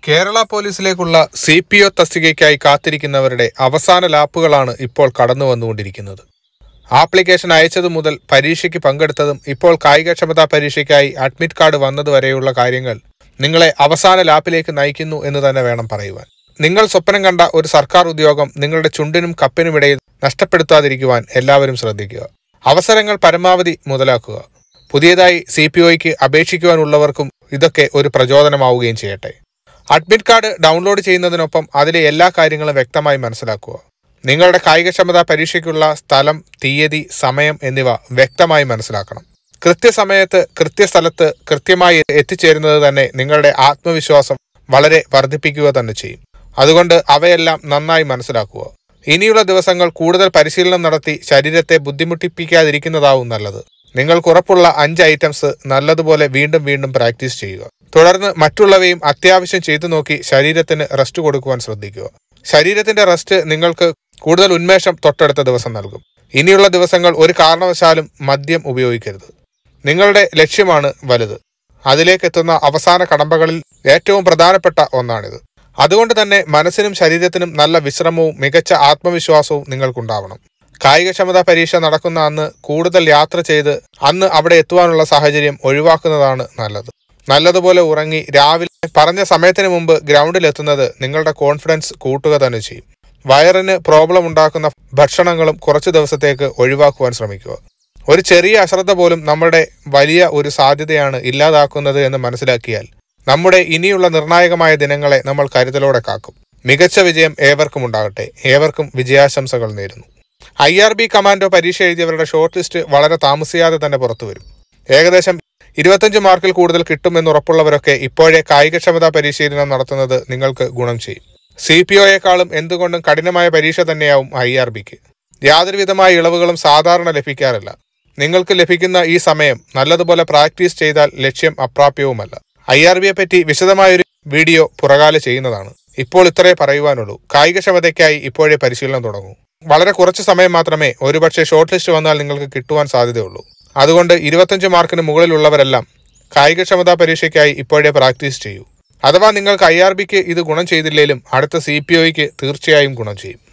കേരള പോലീസിലേക്കുള്ള C P O തസ്തികയ്ക്കായി കാത്തിരിക്കുന്നവരുടെ അവസാന ലാപ്പുകളാണ് ഇപ്പോൾ കടന്നു വന്നുകൊണ്ടിരിക്കുന്നത് ആപ്ലിക്കേഷൻ അയച്ചതു മുതൽ പരീക്ഷയ്ക്ക് പങ്കെടുത്തതും ഇപ്പോൾ കായികക്ഷമതാ പരീക്ഷയ്ക്കായി അഡ്മിറ്റ് കാർഡ് വന്നതുവരെയുള്ള കാര്യങ്ങൾ നിങ്ങളെ അവസാന ലാപ്പിലേക്ക് നയിക്കുന്നു എന്ന് തന്നെ വേണം പറയുവാൻ നിങ്ങൾ സ്വപ്നം കണ്ട ഒരു സർക്കാർ ഉദ്യോഗം നിങ്ങളുടെ ചുണ്ടിനും കപ്പിനുമിടയിൽ നഷ്ടപ്പെടുത്താതിരിക്കുവാൻ എല്ലാവരും ശ്രദ്ധിക്കുക അവസരങ്ങൾ പരമാവധി മുതലാക്കുക പുതിയതായി സി പി ഒയ്ക്ക് അപേക്ഷിക്കുവാനുള്ളവർക്കും ഇതൊക്കെ ഒരു പ്രചോദനമാവുകയും ചെയ്യട്ടെ അഡ്മിറ്റ് കാർഡ് ഡൗൺലോഡ് ചെയ്യുന്നതിനൊപ്പം അതിലെ എല്ലാ കാര്യങ്ങളും വ്യക്തമായി മനസ്സിലാക്കുക നിങ്ങളുടെ കായികക്ഷമതാ പരീക്ഷയ്ക്കുള്ള സ്ഥലം തീയതി സമയം എന്നിവ വ്യക്തമായി മനസ്സിലാക്കണം കൃത്യസമയത്ത് കൃത്യസ്ഥലത്ത് കൃത്യമായി എത്തിച്ചേരുന്നത് തന്നെ നിങ്ങളുടെ ആത്മവിശ്വാസം വളരെ വർദ്ധിപ്പിക്കുക തന്നെ ചെയ്യും അതുകൊണ്ട് അവയെല്ലാം നന്നായി മനസ്സിലാക്കുക ഇനിയുള്ള ദിവസങ്ങൾ കൂടുതൽ പരിശീലനം നടത്തി ശരീരത്തെ ബുദ്ധിമുട്ടിപ്പിക്കാതിരിക്കുന്നതാവും നല്ലത് നിങ്ങൾക്ക് ഉറപ്പുള്ള അഞ്ച് ഐറ്റംസ് നല്ലതുപോലെ വീണ്ടും വീണ്ടും പ്രാക്ടീസ് ചെയ്യുക തുടർന്ന് മറ്റുള്ളവയും അത്യാവശ്യം ചെയ്തു നോക്കി ശരീരത്തിന് റെസ്റ്റ് കൊടുക്കുവാൻ ശ്രദ്ധിക്കുക ശരീരത്തിന്റെ റെസ്റ്റ് നിങ്ങൾക്ക് കൂടുതൽ ഉന്മേഷം തൊട്ടടുത്ത ദിവസം നൽകും ഇനിയുള്ള ദിവസങ്ങൾ ഒരു കാരണവശാലും മദ്യം ഉപയോഗിക്കരുത് നിങ്ങളുടെ ലക്ഷ്യമാണ് വലുത് അതിലേക്ക് എത്തുന്ന അവസാന കടമ്പകളിൽ ഏറ്റവും പ്രധാനപ്പെട്ട ഒന്നാണിത് അതുകൊണ്ട് തന്നെ മനസ്സിനും ശരീരത്തിനും നല്ല വിശ്രമവും മികച്ച ആത്മവിശ്വാസവും നിങ്ങൾക്കുണ്ടാവണം കായികക്ഷമതാ പരീക്ഷ നടക്കുന്ന അന്ന് കൂടുതൽ യാത്ര ചെയ്ത് അന്ന് അവിടെ എത്തുവാനുള്ള സാഹചര്യം ഒഴിവാക്കുന്നതാണ് നല്ലത് നല്ലതുപോലെ ഉറങ്ങി രാവിലെ പറഞ്ഞ സമയത്തിന് മുമ്പ് ഗ്രൗണ്ടിൽ എത്തുന്നത് നിങ്ങളുടെ കോൺഫിഡൻസ് കൂട്ടുക തന്നെ ചെയ്യും വയറിന് പ്രോബ്ലം ഉണ്ടാക്കുന്ന ഭക്ഷണങ്ങളും കുറച്ച് ദിവസത്തേക്ക് ഒഴിവാക്കുവാൻ ശ്രമിക്കുക ഒരു ചെറിയ അശ്രദ്ധ പോലും നമ്മുടെ വലിയ ഒരു സാധ്യതയാണ് ഇല്ലാതാക്കുന്നത് എന്ന് മനസ്സിലാക്കിയാൽ നമ്മുടെ ഇനിയുള്ള നിർണായകമായ ദിനങ്ങളെ നമ്മൾ കരുതലോടെ കാക്കും മികച്ച വിജയം ഏവർക്കും ഉണ്ടാകട്ടെ ഏവർക്കും വിജയാശംസകൾ നേരുന്നു ഐ ആർ ബി കമാൻഡോ പരീക്ഷ എഴുതിയവരുടെ ഷോർട്ട് ലിസ്റ്റ് വളരെ താമസിയാതെ തന്നെ പുറത്തു വരും ഏകദേശം ഇരുപത്തഞ്ച് മാർക്കിൽ കൂടുതൽ കിട്ടുമെന്ന് ഉറപ്പുള്ളവരൊക്കെ ഇപ്പോഴേ കായികക്ഷമതാ പരിശീലനം നടത്തുന്നത് നിങ്ങൾക്ക് ഗുണം ചെയ്യും സി പി ഒയെക്കാളും എന്തുകൊണ്ടും കഠിനമായ പരീക്ഷ തന്നെയാവും ഐ ആർ ബിക്ക് യാതൊരുവിധമായ ഇളവുകളും സാധാരണ ലഭിക്കാറില്ല നിങ്ങൾക്ക് ലഭിക്കുന്ന ഈ സമയം നല്ലതുപോലെ പ്രാക്ടീസ് ചെയ്താൽ ലക്ഷ്യം അപ്രാപ്യവുമല്ല ഐ ആർ ബിയെ പറ്റി വിശദമായൊരു വീഡിയോ പുറകാലെ ചെയ്യുന്നതാണ് ഇപ്പോൾ ഇത്രേ പറയുവാനുള്ളൂ കായികക്ഷമതയ്ക്കായി ഇപ്പോഴേ പരിശീലനം തുടങ്ങൂ വളരെ കുറച്ച് സമയം മാത്രമേ ഒരുപക്ഷെ ഷോർട്ട് ലിസ്റ്റ് വന്നാൽ നിങ്ങൾക്ക് കിട്ടുവാൻ സാധ്യതയുള്ളൂ അതുകൊണ്ട് ഇരുപത്തഞ്ച് മാർക്കിന് മുകളിലുള്ളവരെല്ലാം കായികക്ഷമതാ പരീക്ഷയ്ക്കായി ഇപ്പോഴേ പ്രാക്ടീസ് ചെയ്യൂ അഥവാ നിങ്ങൾക്ക് ഐ ആർ ബിക്ക് ഇത് ഗുണം ചെയ്തില്ലെങ്കിലും അടുത്ത സി പി ഒയ്ക്ക് തീർച്ചയായും ഗുണം ചെയ്യും